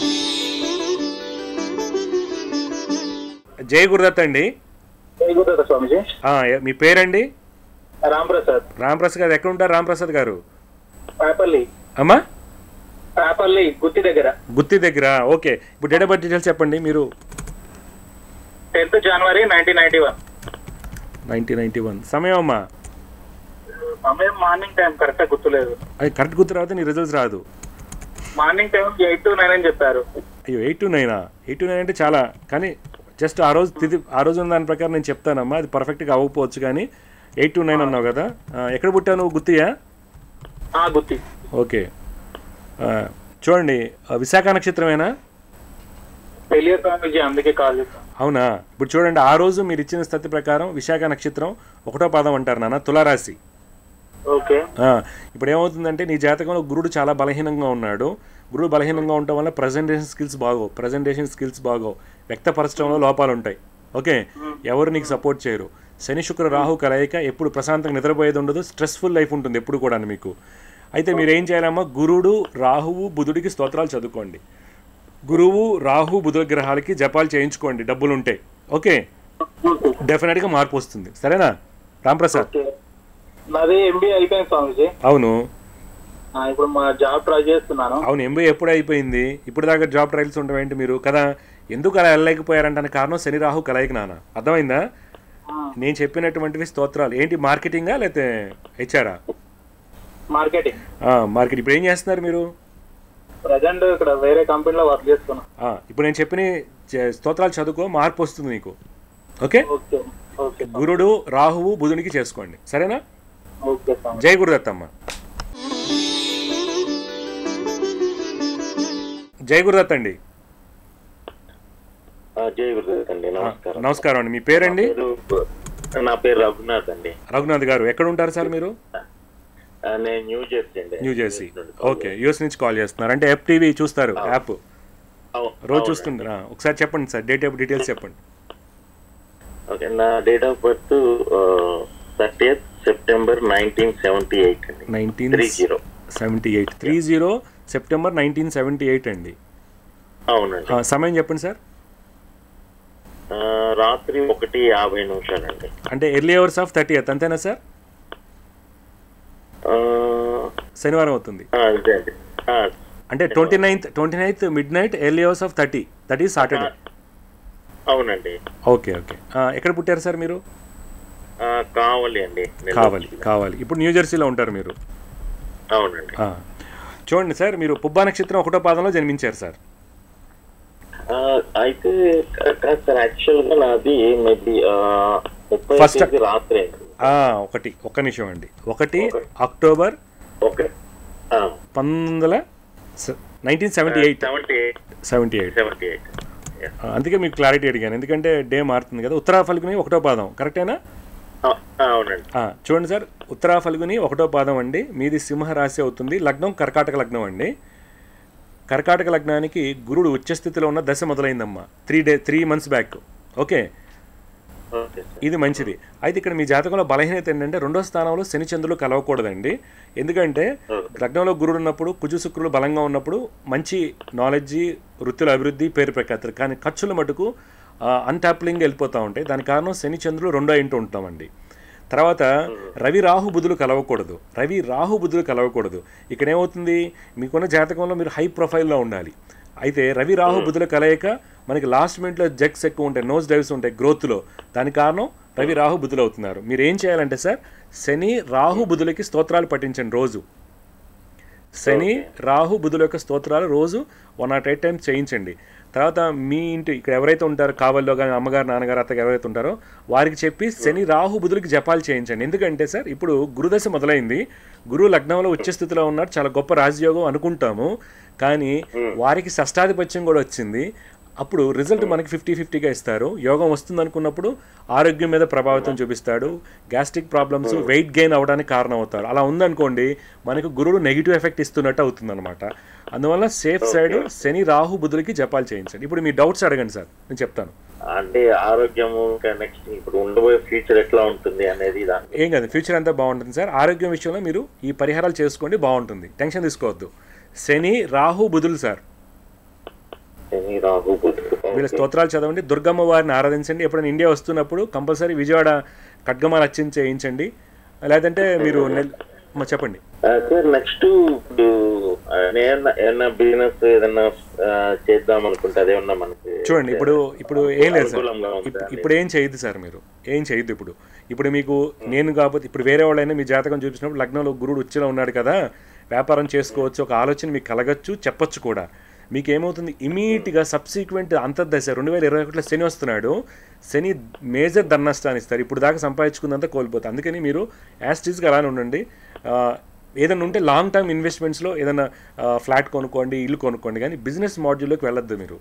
జై గురుదత్ అండి జై గురు స్వామిజీ ఆ, ఎ- మీ పేరండి రామ్ ప్రసాద్ రాంప్రసాద్ గారు ఎక్కడ ఉంటారు రాంప్రసాద్ గారు పేపల్లి అమ్మా పేపల్లి గుత్తి దగ్గర గుత్తి దగ్గర ఓకే ఇప్పుడు డేట్ ఆఫ్ బర్త్ డీటెయిల్స్ చెప్పండి మీరు tenth January nineteen ninety one nineteen ninety one సమయం అమ్మా సమయం మార్నింగ్ టైం కరెక్ట్ గా గుర్తులేదు అది కరెక్ట్ గుర్తు రాదు నీ రిజల్ట్స్ రాదు morning time eight to nine అని చెప్పారు అయ్యో ఎయిట్ టు నైనా ఎయిట్ టు నైన్ అంటే చాలా కానీ జస్ట్ ఆ రోజు తిది ఆ రోజు ఉన్న దాని ప్రకారం నేను చెప్తానమ్మా అది పర్ఫెక్ట్గా అవ్వకపోవచ్చు కానీ ఎయిట్ టు నైన్ అన్నావు కదా ఆ, ఎక్కడ పుట్టావు నువ్వు గుత్తియా ఆ గుత్తి ఓకే ఆ, చూడండి ఆ, విశాఖ నక్షత్రమేనా తెలియదు స్వామిజీ అందుకే కాల్ చేస్తాను అవునా ఇప్పుడు చూడండి ఆ రోజు మీరు ఇచ్చిన స్థితి ప్రకారం విశాఖ నక్షత్రం ఒకటో పాదం అంటారు నాన్న తులారాశి ఓకే ఆ, ఇప్పుడు ఏమవుతుందంటే నీ జాతకంలో గురుడు చాలా బలహీనంగా ఉన్నాడు గురుడు బలహీనంగా ఉండటం వల్ల ప్రజెంటేషన్ స్కిల్స్ బాగోవు ప్రజెంటేషన్ స్కిల్స్ బాగోవు వ్యక్తపరచడంలో లోపాలు ఉంటాయి ఓకే ఎవరు నీకు సపోర్ట్ చేయరు శని శుక్ర రాహు కలయిక ఎప్పుడు ప్రశాంతంగా నిద్రపోయేది ఉండదు స్ట్రెస్ఫుల్ లైఫ్ ఉంటుంది ఎప్పుడు కూడా మీకు అయితే మీరు ఏం చేయాలమ్మా గురుడు రాహువు బుధుడికి స్తోత్రాలు చదువుకోండి గురువు రాహు బుధ గ్రహాలకి జపాలు చేయించుకోండి డబ్బులు ఉంటాయి ఓకే డెఫినెట్గా మార్పు వస్తుంది సరేనా రాంప్రసాద్ ఓకే నాది ఎంబీఏ అయిపోయింది స్వామిజీ అవును ఆ, ఇప్పుడు మా జాబ్ ట్రై చేస్తున్నాను అవును ఎంబీఏ ఎప్పుడు అయిపోయింది ఇప్పుడు దాకా జాబ్ ట్రయల్స్ ఉంటావేంటి మీరు కదా ఎందుకు అలా వెళ్ళలేకపోయారంటే కారణం శని రాహు కలయిక నాన్న అర్థమైందా ఆ, నేను చెప్పినటువంటివి స్తోత్రాలు ఏంటి మార్కెటింగా లేకపోతే హెచ్ఆరా మార్కెటింగ్ మార్కెట్ ఇప్పుడు ఏం చేస్తున్నారు మీరు ప్రజెంట్ ఇక్కడ వేరే కంపెనీలో వర్క్ చేస్తున్నా ఆ, ఇప్పుడు నేను చెప్పిన చే- స్తోత్రాలు చదువుకో మార్పు వస్తుంది నీకు ఓకే ఓకే ఓకే గురుడు రాహువు బుధునికి చేసుకోండి సరేనా ఓకే స్వామి జై గురుదత్తమ్మ జై గురుదత్ అండి ఆ, జై గురుదేవ్ అండి నమస్కారం నమస్కారం అండి మీ పేరండి పేరు- నా పేరు రఘునాథ్ అండి రఘునాథ్ గారు ఎక్కడ ఉంటారు సార్ మీరు ఆ, నేను న్యూ జెర్సీ అండి న్యూ జెర్సీ ఓకే యూఎస్ నుంచి కాల్ చేస్తున్నారు అంటే ఎఫ్ టీవీ చూస్తారు యాప్ అవు- రోజు అవునండి. చూస్తుంటారా ఒకసారి చెప్పండి సార్ డేట్ ఆఫ్ డీటెయిల్స్ చెప్పండి ఓకే నా date of birth thirty September nineteen seventy eight అండి nineteen three zero seventy eight three zero September nineteen seventy eight అండి అవునండి ఆ, సమయం చెప్పండి సార్ ఆ, రాత్రి ఒకటి యాభై నిమిషాలండి అంటే ఎర్లీ అవర్స్ ఆఫ్ థర్టీ ఎత్ అంతేనా సార్ ఆ, శనివారం అవుతుంది ఆ, అదే అండి ఆ, అంటే twenty ninth twenty ninth midnight early hours of thirty that is Saturday అవునండి ఓకే ఓకే ఎక్కడ పుట్టారు సార్ మీరు ఆ, కావాలి అండి నెల్లూరు కావాలి జిల్లా. కావాలి ఇప్పుడు న్యూ జెర్సీలో ఉంటారు మీరు అవునండి ఆ. చూడండి సార్ మీరు పుబ్బా నక్షత్రం ఒకటో పాదంలో జన్మించారు సార్ ఆ, అయితే కా- కాదు సార్ యాక్చువల్ గా నాది మేబీ ముప్పై First- తేదీ రాత్రి అండి ఆ, ఒకటి ఒక్క నిమిషం అండి ఒకటి అక్టోబర్ ఓకే పంతొమ్మిది వందల nineteen seventy eight seventy eight seventy eight seventy eight అందుకే మీకు క్లారిటీ అడిగాను ఎందుకంటే డే మారుతుంది కదా ఉత్తరా ఫల్గుని ఒకటో పాదం కరెక్టేనా అవునండి ఆ, చూడండి సార్ ఉత్తరా ఫల్గుని ఒకటో పాదం అండి మీది సింహ రాశి అవుతుంది లగ్నం కర్కాటక లగ్నం అండి కర్కాటక లగ్నానికి గురుడు ఉచ్చస్థితిలో ఉన్న దశ మొదలైందమ్మా three day three months back okay okay sir ఇది మంచిది అయితే ఇక్కడ మీ జాతకంలో బలహీనత ఏంటంటే రెండో స్థానంలో శని చంద్రులు కలవకూడదండి ఎందుకంటే లగ్నంలో గురుడు ఉన్నప్పుడు కుజు శుక్రులు బలంగా ఉన్నప్పుడు మంచి నాలెడ్జి వృత్తుల అభివృద్ధి పేరు ప్రఖ్యాతులు కానీ ఖర్చుల మటుకు అన్టాప్లింగ్ వెళ్ళిపోతూ ఉంటాయి దాని కారణం శని చంద్రులు రెండో ఇంటూ ఉంటామండి తర్వాత రవి రాహు బుధులు కలవకూడదు రవి రాహు బుధులు కలవకూడదు ఇక్కడ ఏమవుతుంది మీకున్న జాతకంలో మీరు హై ప్రొఫైల్లో ఉండాలి అయితే రవి రాహు బుధుల కలయిక మనకి లాస్ట్ మినిట్లో జగ్స్ ఎక్కువ ఉంటాయి నోస్ డైవ్స్ ఉంటాయి గ్రోత్లో దాని కారణం రవి రాహు బుధులు అవుతున్నారు మీరు ఏం చేయాలంటే సార్ శని రాహు బుధులకి స్తోత్రాలు పఠించండి రోజు శని రాహు బుధుల యొక్క స్తోత్రాలు రోజు వన్ నాట్ ఎయిట్ టైమ్స్ చేయించండి తర్వాత మీ ఇంటి ఇక్కడ ఎవరైతే ఉంటారో కావల్లో కానీ అమ్మగారు నాన్నగారు అత్తగారు ఎవరైతే ఉంటారో వారికి చెప్పి శని రాహు బుధులకి జపాలు చేయించండి ఎందుకంటే సార్ ఇప్పుడు గురుదశ మొదలైంది గురువు లగ్నంలో ఉచ్చ స్థితిలో ఉన్నాడు చాలా గొప్ప రాజయోగం అనుకుంటాము కానీ వారికి షష్టాధిపత్యం కూడా వచ్చింది అప్పుడు రిజల్ట్ మనకి ఫిఫ్టీ ఫిఫ్టీగా ఇస్తారు యోగం వస్తుంది అనుకున్నప్పుడు ఆరోగ్యం మీద ప్రభావితం చూపిస్తాడు గ్యాస్ట్రిక్ ప్రాబ్లమ్స్ వెయిట్ గెయిన్ అవ్వడానికి కారణం అవుతారు అలా ఉందనుకోండి మనకు గురువుడు నెగిటివ్ ఎఫెక్ట్ ఇస్తున్నట్టు అవుతుంది అనమాట అందువల్ల సేఫ్ సైడ్ శని రాహు బుధులకి జపాలు చేయించండి ఇప్పుడు మీ డౌట్స్ అడగండి సార్ నేను చెప్తాను అంటే ఆరోగ్యము ఇంకా నెక్స్ట్ ఇప్పుడు ఉండబోయే ఫ్యూచర్ ఎట్లా ఉంటుంది అనేది దాని ఏం కాదు ఫ్యూచర్ అంతా బాగుంటుంది సార్ ఆరోగ్యం విషయంలో మీరు ఈ పరిహారాలు చేసుకోండి బాగుంటుంది టెన్షన్ తీసుకోవద్దు శని రాహు బుధులు సార్ శని రాహు బుధుడు వీళ్ళ స్తోత్రాలు చదవండి దుర్గమ్మ వారిని ఆరాధించండి ఎప్పుడైనా ఇండియా వస్తున్నప్పుడు కంపల్సరీ విజయవాడ ఖడ్గమాల అర్చన చేయించండి లేదంటే మీరు నెల్ మా చెప్పండి ఆ, సార్ నెక్స్ట్ ఇప్పుడు ఆ, నేను ఏమన్నా బిజినెస్ ఏదన్నా ఆ, చేద్దాం అనుకుంటే అదేమన్నా మనకి చూడండి ఇప్పుడు ఇప్పుడు ఏం లేదు సార్ అనుకూలంగా ఉందా ఇప్- ఇప్పుడు ఏం చేయొద్దు సార్ మీరు ఏం చేయొద్దు ఇప్పుడు ఇప్పుడు మీకు నేను కాకపోతే ఇప్పుడు వేరే వాళ్ళైనా మీ జాతకం చూపించినప్పుడు లగ్నంలో గురుడు ఉచ్చులో ఉన్నాడు కదా వ్యాపారం చేసుకోవచ్చు ఒక ఆలోచన మీకు కలగచ్చు చెప్పొచ్చు కూడా మీకు ఏమవుతుంది ఇమీడియట్గా సబ్సీక్వెంట్ అంతర్దశ రెండు వేల ఇరవై ఒకటిలో శని వస్తున్నాడు శని మేజర్ ధర్నష్టాన్ని ఇస్తారు ఇప్పుడు దాకా సంపాదించుకుందంతా కోల్పోతుంది అందుకని మీరు యాస్టీస్గా అలానే ఉండండి ఆ, ఏదైనా ఉంటే లాంగ్ టర్మ్ ఇన్వెస్ట్మెంట్స్లో ఏదైనా ఫ్లాట్ కొనుక్కోండి ఇల్లు కొనుక్కోండి కానీ బిజినెస్ మాడ్యూల్లోకి వెళ్ళొద్దు మీరు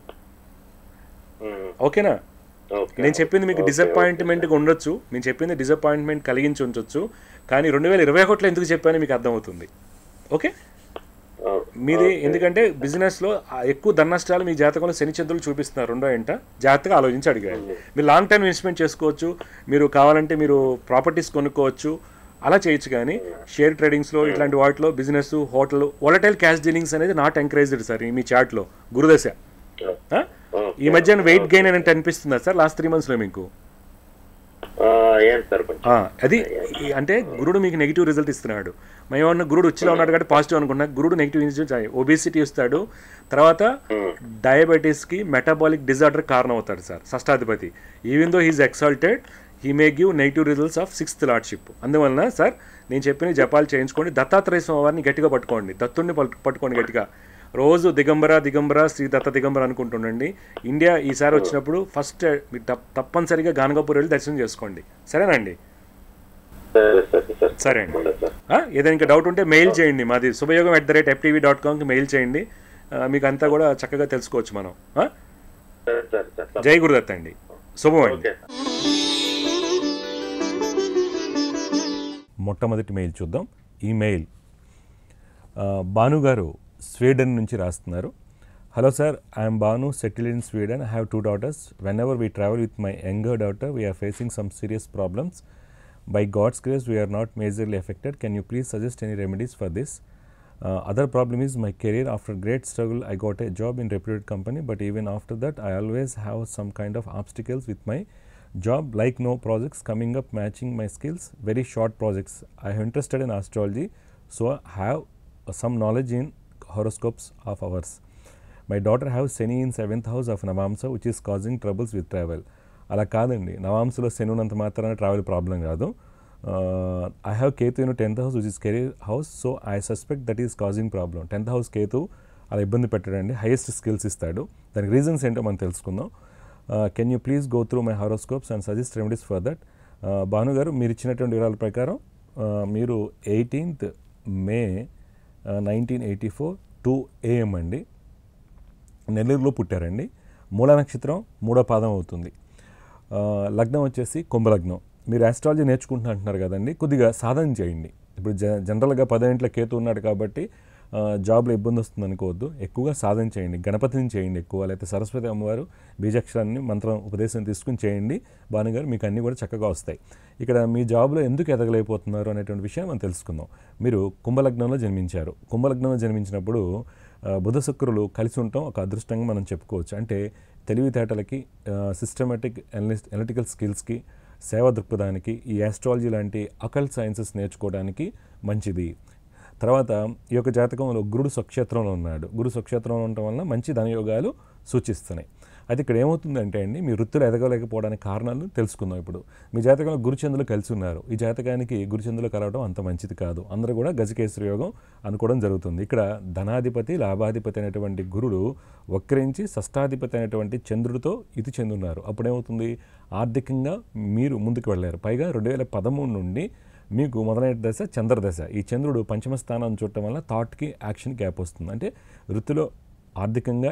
ఉమ్, ఓకేనా ఓకే నేను చెప్పింది మీకు డిసప్పాయింట్మెంట్గా ఉండొచ్చు నేను చెప్పింది డిసప్పాయింట్మెంట్ కలిగించి ఉంచొచ్చు కానీ రెండు వేల ఇరవై ఒకటిలో ఎందుకు చెప్పానో మీకు అర్థమవుతుంది ఓకే ఓ, మీది ఎందుకంటే బిజినెస్లో ఆ ఎక్కువ ధనష్టాలు మీ జాతకంలో శని చంద్రులు చూపిస్తున్నారు రెండో ఏంట జాగ్రత్తగా ఆలోచించి అడిగారు మీరు లాంగ్ టర్మ్ ఇన్వెస్ట్మెంట్ చేసుకోవచ్చు మీరు కావాలంటే మీరు ప్రాపర్టీస్ కొనుక్కోవచ్చు అలా చేయొచ్చు కానీ షేర్ ట్రేడింగ్స్లో ఇట్లాంటి వాటిలో business hotel volatile cash dealings అనేది నాట్ ఎంకరేజ్డ్ సార్ ఈ మీ చార్ట్లో గురుదశ ఆ? ఈ మధ్యన వెయిట్ గెయిన్ అనేది అనిపిస్తుందా సార్ లాస్ట్ త్రీ మంత్స్లో మీకు ఆ, ఏంటి సార్ కొంచెం ఆ, అది ఈ- అంటే గురుడు మీకు నెగిటివ్ రిజల్ట్ ఇస్తున్నాడు మేమన్నా గురుడు వచ్చిలో ఉన్నాడు కాబట్టి పాజిటివ్ అనుకున్నా గురుడు నెగిటివ్ రిజల్ట్ ఒబేసిటీ ఇస్తాడు తర్వాత డయాబెటీస్కి మెటబాలిక్ డిజార్డర్ కారణం అవుతాడు సార్ షష్టాధిపతి even though he's exalted he may give negative results of sixth lordship అందువలన సార్ నేను చెప్పిన జపాలు చేయించుకోండి దత్తాత్రేయ స్వామివారిని గట్టిగా పట్టుకోండి దత్తుడిని పట్టు- పట్టుకోండి గట్టిగా రోజు దిగంబర దిగంబర శ్రీ దత్త దిగంబర అనుకుంటుండండి ఇండియా ఈసారి వచ్చినప్పుడు ఫస్ట్ మీరు తప్- తప్పనిసరిగా గానగాపూర్ వెళ్ళి దర్శనం చేసుకోండి సరేనండి సరే సరే సార్ సరే అండి ఉండదు సార్ ఆ, ఏదైనా ఇంకా డౌట్ ఉంటే మెయిల్ చేయండి మాది Shubhayogam at the rate FTV dot కామ్కి మెయిల్ చేయండి ఆ, మీకు అంతా కూడా చక్కగా తెలుసుకోవచ్చు మనం ఆ? సరే సరే సార్ జై గురుదత్త అండి శుభం అండి ఓకే మొట్టమొదటి మెయిల్ చూద్దాం ఈ మెయిల్ ఆ, భాను గారు స్వీడన్ నుంచి రాస్తున్నారు hello sir I'm Bhanu settle in Sweden I have two daughters whenever we travel with my younger daughter we are facing some serious problems by God's grace we are not majorly affected can you please suggest any remedies for this other problem is my career after great struggle I got a job in reputed company but even after that I always have some kind of obstacles with my job like no projects coming up matching my skills very short projects i am interested in astrology so i have uh, some knowledge in horoscopes of ours my daughter have Shani in seventh house of Navamsa which is causing troubles with travel అలా కాదండి నవాంసలో శని ఉన్నంత మాత్రాన travel problem కాదు I have Ketu in tenth house which is career house so I suspect that is causing problem tenth house Ketu అలా ఇబ్బంది పెట్టడండి highest skills ఇస్తాడు దానికి రీజన్స్ ఏంటో మనం తెలుసుకుందాం can you please go through my horoscopes and suggest remedies for that Bhanu గారు మీరు ఇచ్చినటువంటి వివరాల ప్రకారం uh, మీరు eighteenth May nineteen eighty four two AM అండి నెల్లూరులో పుట్టారండి మూల నక్షత్రం మూడో పాదం అవుతుంది ఆ, లగ్నం వచ్చేసి కుంభలగ్నం మీరు ఆస్ట్రాలజీ నేర్చుకుంటున్నా అంటున్నారు కదండి కొద్దిగా సాధన చేయండి ఇప్పుడు జ జనరల్గా పదింట్ల కేతు ఉన్నాడు కాబట్టి ఆ, జాబ్లో ఇబ్బంది వస్తుంది అనుకోవద్దు ఎక్కువగా సాధన చేయండి గణపతిని చేయండి ఎక్కువ లేకపోతే సరస్వతి అమ్మవారు బీజాక్షరాన్ని మంత్రం ఉపదేశం తీసుకుని చేయండి భానుగారు మీకు అన్నీ కూడా చక్కగా వస్తాయి ఇక్కడ మీ జాబ్లో ఎందుకు ఎదగలేకపోతున్నారు అనేటువంటి విషయం మనం తెలుసుకుందాం మీరు కుంభలగ్నంలో జన్మించారు కుంభలగ్నంలో జన్మించినప్పుడు ఆ, బుధ శుక్రులు కలిసి ఉండటం ఒక అదృష్టంగా మనం చెప్పుకోవచ్చు అంటే తెలివితేటలకి సిస్టమేటిక్ ఎనలిటికల్ స్కిల్స్కి సేవా దృక్పథానికి ఈ ఆస్ట్రాలజీ లాంటి అకల్ట్ సైన్సెస్ నేర్చుకోవడానికి మంచిది తర్వాత ఈ యొక్క జాతకంలో గురుడు స్వక్షేత్రంలో ఉన్నాడు గురు స్వక్షేత్రంలో ఉండటం వలన మంచి ధనయోగాలు సూచిస్తున్నాయి అయితే ఇక్కడ ఏమవుతుందంటే అండి మీ వృత్తులు ఎదగలేకపోవడానికి కారణాలు తెలుసుకుందాం ఇప్పుడు మీ జాతకంలో గురుచంద్రులు కలిసి ఉన్నారు ఈ జాతకానికి గురుచంద్రులు కలవడం అంత మంచిది కాదు అందరూ కూడా గజకేశ్వరి యోగం అనుకోవడం జరుగుతుంది ఇక్కడ ధనాధిపతి లాభాధిపతి అనేటువంటి గురుడు వక్రించి షష్టాధిపతి అనేటువంటి చంద్రుడితో ఇది చెందున్నారు అప్పుడేమవుతుంది ఆర్థికంగా మీరు ముందుకు వెళ్ళారు పైగా రెండు వేల పదమూడు నుండి మీకు మొదలైన దశ చంద్రదశ ఈ చంద్రుడు పంచమ స్థానం చూడటం వల్ల థాట్కి యాక్షన్ గ్యాప్ వస్తుంది అంటే వృత్తిలో ఆర్థికంగా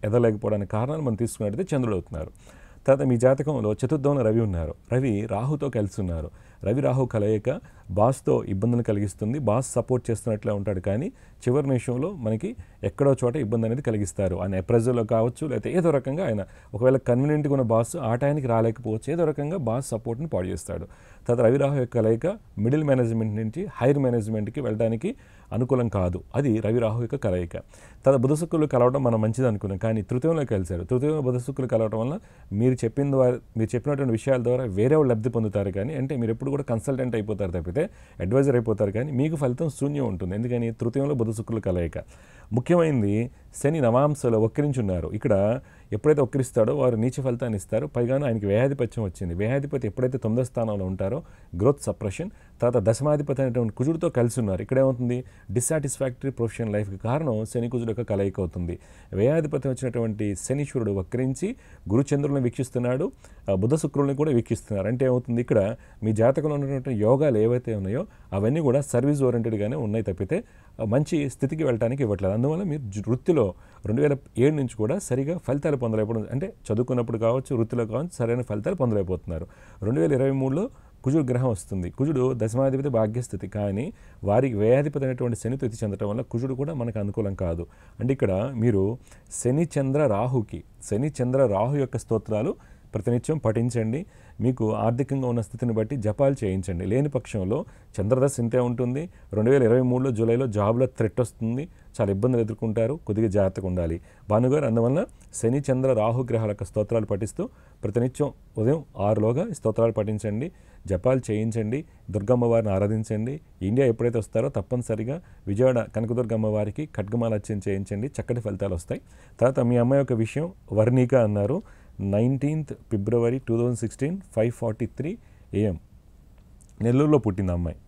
ఎదలేకపోవడానికి కారణాలు మనం తీసుకున్నట్టయితే చంద్రుడు అవుతున్నారు తర్వాత మీ జాతకంలో చతుర్థంలో రవి ఉన్నారు రవి రాహుతో కలిసి ఉన్నారు రవి రాహు కలయిక బాస్తో ఇబ్బందులు కలిగిస్తుంది బాస్ సపోర్ట్ చేస్తున్నట్లే ఉంటాడు కానీ చివరి నిమిషంలో మనకి ఎక్కడో చోట ఇబ్బంది అనేది కలిగిస్తారు ఆయన ఎప్రెజర్లో కావచ్చు లేకపోతే ఏదో రకంగా ఆయన ఒకవేళ కన్వీనియంట్గా ఉన్న బాస్ ఆ టైంకి రాలేకపోవచ్చు ఏదో రకంగా బాస్ సపోర్ట్ని పాడు చేస్తాడు తర్వాత రవి రాహు యొక్క కలయిక మిడిల్ మేనేజ్మెంట్ నుంచి హైర్ మేనేజ్మెంట్కి వెళ్ళడానికి అనుకూలం కాదు అది రవి రాహు యొక్క కలయిక తర్వాత బుధ శుక్రులు కలవడం మనం మంచిది అనుకున్నాం కానీ తృతీయంలో కలిశారు తృతీయంలో బుధ శుక్రులు కలవడం వల్ల మీరు చెప్పిన ద్వారా మీరు చెప్పినటువంటి విషయాల ద్వారా వేరే వాళ్ళు లబ్ధి పొందుతారు కానీ అంటే మీరు ఎప్పుడు కూడా కన్సల్టెంట్ అయిపోతారు తప్పితే అడ్వైజర్ అయిపోతారు కానీ మీకు ఫలితం శూన్యం ఉంటుంది ఎందుకని తృతీయంలో బుధ శుక్రులు కలయిక ముఖ్యమైనది శని నవాంశలో వక్రించున్నారు ఇక్కడ ఎప్పుడైతే వక్రిస్తాడో వారు నీచ ఫలితాన్ని ఇస్తారు పైగాను ఆయనకి వేహాధిపత్యం వచ్చింది వేహాధిపతి ఎప్పుడైతే తొమ్మిదో స్థానంలో ఉంటారో గ్రోత్ సప్రెషన్ తర్వాత దశమాధిపతి అనేటువంటి కుజుడితో కలిసి ఉన్నారు ఇక్కడ ఏమవుతుంది డిస్సాటిస్ఫాక్టరీ ప్రొఫెషనల్ లైఫ్కి కారణం శని కుజుడు యొక్క కలయిక అవుతుంది వేయాధిపతి వచ్చినటువంటి శనీశ్వరుడు వక్రించి గురుచంద్రులను వీక్షిస్తున్నాడు ఆ బుధ శుక్రుల్ని కూడా వీక్షిస్తున్నారు అంటే ఏమవుతుంది ఇక్కడ మీ జాతకంలో ఉన్నటువంటి యోగాలు ఏవైతే ఉన్నాయో అవన్నీ కూడా సర్వీస్ ఓరియంటెడ్గానే ఉన్నాయి తప్పితే ఆ, మంచి స్థితికి వెళ్ళడానికి ఇవ్వట్లేదు అందువల్ల మీరు జు- వృత్తిలో రెండు వేల ఏడు నుంచి కూడా సరిగా ఫలితాలు పొందలేకపోవడం అంటే చదువుకున్నప్పుడు కావచ్చు వృత్తిలో కావచ్చు సరైన ఫలితాలు పొందలేకపోతున్నారు రెండు వేల ఇరవై మూడులో కుజుడు గ్రహం వస్తుంది కుజుడు దశమాధిపతి భాగ్యస్థితి కానీ వారికి వ్యయాధిపతి అయినటువంటి శనితో ఎత్తి చెందడం వల్ల కుజుడు కూడా మనకు అనుకూలం కాదు అంటే ఇక్కడ మీరు శని చంద్ర రాహుకి శని చంద్ర రాహు యొక్క స్తోత్రాలు ప్రతినిత్యం పఠించండి మీకు ఆర్థికంగా ఉన్న స్థితిని బట్టి జపాలు చేయించండి లేని పక్షంలో చంద్రదశ ఇంతే ఉంటుంది రెండు వేల ఇరవై మూడులో జూలైలో జాబ్లో థ్రెట్ వస్తుంది చాలా ఇబ్బందులు ఎదుర్కొంటారు కొద్దిగా జాగ్రత్తగా ఉండాలి భానుగారు అందువల్ల శని చంద్ర రాహు గ్రహాల యొక్క స్తోత్రాలు పఠిస్తూ ప్రతినిత్యం ఉదయం ఆరులోగా ఈ స్తోత్రాలు పఠించండి జపాలు చేయించండి దుర్గమ్మ వారిని ఆరాధించండి ఇండియా ఎప్పుడైతే వస్తారో తప్పనిసరిగా విజయవాడ కనకదుర్గమ్మ వారికి ఖడ్గమాలత్యం చేయించండి చక్కటి ఫలితాలు వస్తాయి తర్వాత మీ అమ్మాయి యొక్క విషయం వర్ణిక అన్నారు nineteenth February two thousand sixteen five forty three AM నెల్లూరులో పుట్టింది ఆ అమ్మాయి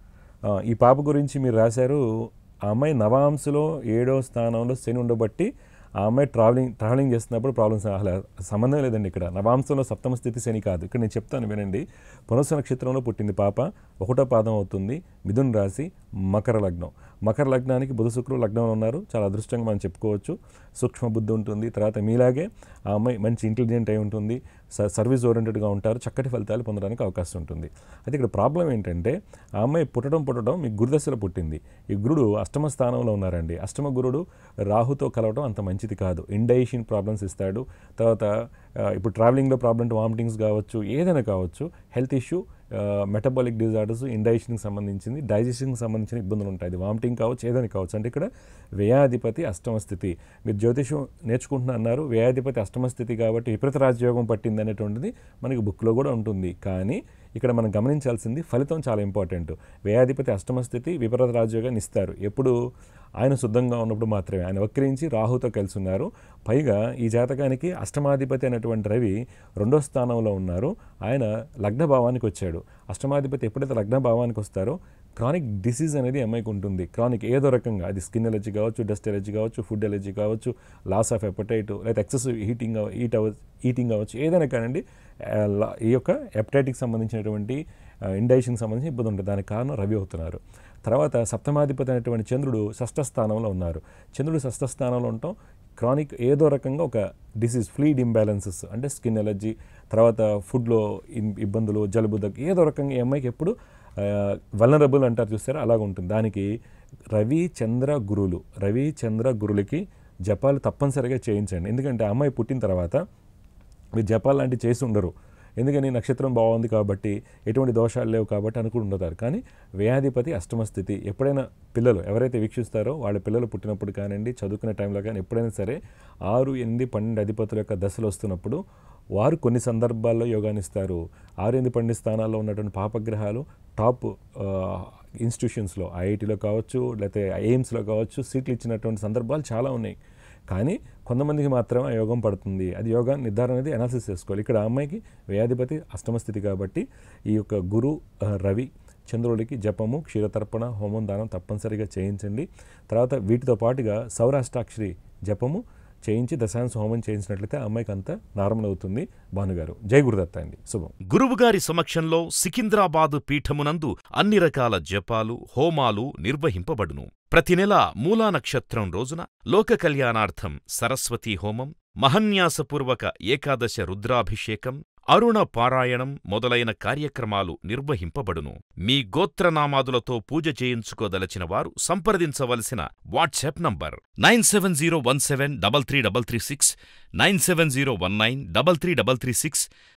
ఆ, ఈ పాప గురించి మీరు రాశారు ఆ అమ్మాయి నవాంశలో ఏడో స్థానంలో శని ఉండబట్టి ఆ అమ్మాయి ట్రావెలింగ్ ట్రావెలింగ్ చేస్తున్నప్పుడు ప్రాబ్లమ్స్ అసలు సంబంధం లేదండి ఇక్కడ నవాంశంలో సప్తమ స్థితి శని కాదు ఇక్కడ నేను చెప్తాను వినండి పునస్సు నక్షత్రంలో పుట్టింది పాప ఒకటో పాదం అవుతుంది మిథున్ రాశి మకర లగ్నం మకర లగ్నానికి బుధ శుక్రుడు లగ్నంలో ఉన్నారు చాలా అదృష్టంగా మనం చెప్పుకోవచ్చు సూక్ష్మ బుద్ధి ఉంటుంది తర్వాత మీలాగే ఆ అమ్మాయి మంచి ఇంటెలిజెంట్ అయి ఉంటుంది స- సర్వీస్ ఓరియంటెడ్గా ఉంటారు చక్కటి ఫలితాలు పొందడానికి అవకాశం ఉంటుంది అయితే ఇక్కడ ప్రాబ్లం ఏంటంటే ఆ అమ్మాయి పుట్టడం పుట్టడం మీ గురుదశలో పుట్టింది ఈ గురుడు అష్టమ స్థానంలో ఉన్నారండి అష్టమ గురుడు రాహుతో కలవడం అంత మంచిది కాదు ఇండైషన్ ప్రాబ్లమ్స్ ఇస్తాడు తర్వాత ఆ, ఇప్పుడు ట్రావెలింగ్లో ప్రాబ్లం వామిటింగ్స్ కావచ్చు ఏదైనా కావచ్చు హెల్త్ ఇష్యూ మెటబాలిక్ డిజార్డర్స్ ఇండైజెషన్కి సంబంధించింది డైజెషన్కి సంబంధించిన ఇబ్బందులు ఉంటాయి అది వామిటింగ్ కావచ్చు ఏదైనా కావచ్చు అంటే ఇక్కడ వ్యయాధిపతి అష్టమ స్థితి మీరు జ్యోతిషం నేర్చుకుంటున్నా అన్నారు వ్యయాధిపతి అష్టమ స్థితి కాబట్టి విపరీత రాజయోగం పట్టింది అనేటువంటిది మనకి బుక్లో కూడా ఉంటుంది కానీ ఇక్కడ మనం గమనించాల్సింది ఫలితం చాలా ఇంపార్టెంట్ వ్యయాధిపతి అష్టమ స్థితి విపరీత రాజయోగాన్ని ఇస్తారు ఎప్పుడు ఆయన శుద్ధంగా ఉన్నప్పుడు మాత్రమే ఆయన వక్రించి రాహుతో కలిసి ఉన్నారు పైగా ఈ జాతకానికి అష్టమాధిపతి అయినటువంటి రవి రెండో స్థానంలో ఉన్నారు ఆయన లగ్న భావానికి వచ్చాడు అష్టమాధిపతి ఎప్పుడైతే లగ్న భావానికి వస్తారో క్రానిక్ డిసీజ్ అనేది అమ్మాయికి ఉంటుంది క్రానిక్ ఏదో రకంగా అది స్కిన్ ఎలర్జీ కావచ్చు డస్ట్ ఎలర్జీ కావచ్చు ఫుడ్ ఎలర్జీ కావచ్చు లాస్ ఆఫ్ ఎపటైట్ లేదా ఎక్సెసివ్ హీటింగ్ ఈట్ అవ ఈటింగ్ అవ్వచ్చు ఏదైనా కానివ్వండి ఆ, లా- ఈ యొక్క ఎపటైటిక్ సంబంధించినటువంటి ఇండైషన్కి సంబంధించి ఇబ్బంది ఉంటుంది దానికి కారణం రవి అవుతున్నారు తర్వాత సప్తమాధిపతి అయినటువంటి చంద్రుడు షష్ఠ స్థానంలో ఉన్నారు చంద్రుడు షష్ఠ స్థానంలో ఉండటం క్రానిక్ ఏదో రకంగా ఒక డిసీజ్ ఫ్లీడ్ ఇంబ్యాలెన్సెస్ అంటే స్కిన్ ఎలర్జీ తర్వాత ఫుడ్లో ఇన్- ఇబ్బందులు జలుబు దగ్గు ఏదో రకంగా ఈ అమ్మాయికి ఎప్పుడు వలనరబుల్ అంటారు చూస్తారా అలాగ ఉంటుంది దానికి రవి చంద్ర గురువులు రవి చంద్ర గురులకి జపాలు తప్పనిసరిగా చేయించండి ఎందుకంటే ఆ అమ్మాయి పుట్టిన తర్వాత మీరు జపాలు లాంటివి చేసి ఉండరు ఎందుకని నక్షత్రం బాగుంది కాబట్టి ఎటువంటి దోషాలు లేవు కాబట్టి అనుకుని ఉండతారు కానీ వ్యయాధిపతి అష్టమ స్థితి ఎప్పుడైనా పిల్లలు ఎవరైతే వీక్షిస్తారో వాళ్ళ పిల్లలు పుట్టినప్పుడు కానివ్వండి చదువుకునే టైంలో కానీ ఎప్పుడైనా సరే ఆరు ఎనిమిది పన్నెండు అధిపతుల యొక్క దశలు వస్తున్నప్పుడు వారు కొన్ని సందర్భాల్లో యోగాన్ని ఇస్తారు ఆరు ఎనిమిది పన్నెండు స్థానాల్లో ఉన్నటువంటి పాపగ్రహాలు టాప్ ఆ, ఇన్స్టిట్యూషన్స్లో ఐఐటీలో కావచ్చు లేకపోతే ఎయిమ్స్లో కావచ్చు సీట్లు ఇచ్చినటువంటి సందర్భాలు చాలా ఉన్నాయి కానీ కొంతమందికి మాత్రమే ఆ యోగం పడుతుంది అది యోగా నిర్ధారణ అనేది అనాలిసిస్ చేసుకోవాలి ఇక్కడ ఆ అమ్మాయికి వ్యయాధిపతి అష్టమ స్థితి కాబట్టి ఈ యొక్క గురు ఆ, రవి చంద్రుడికి జపము క్షీరతర్పణ హోమం దానం తప్పనిసరిగా చేయించండి తర్వాత వీటితో పాటుగా సౌరాష్ట్రాక్షరి జపము చేయించి దశాంశ హోమం చేయించినట్లయితే ఆ అమ్మాయికి అంతా నార్మల్ అవుతుంది భానుగారు జై గురుదత్త అండి శుభం గురువుగారి సమక్షంలో సికింద్రాబాదు పీఠమునందు అన్ని రకాల జపాలు హోమాలు నిర్వహింపబడును ప్రతి నెల మూలా నక్షత్రం రోజున లోక కళ్యాణార్థం సరస్వతీ హోమం మహన్యాసపూర్వక ఏకాదశ రుద్రాభిషేకం అరుణ పారాయణం మొదలైన కార్యక్రమాలు నిర్వహింపబడును మీ గోత్రనామాదులతో పూజ చేయించుకోదలచిన వారు సంప్రదించవలసిన WhatsApp number nine seven zero one seven double three double three six nine seven zero one nine double three double three six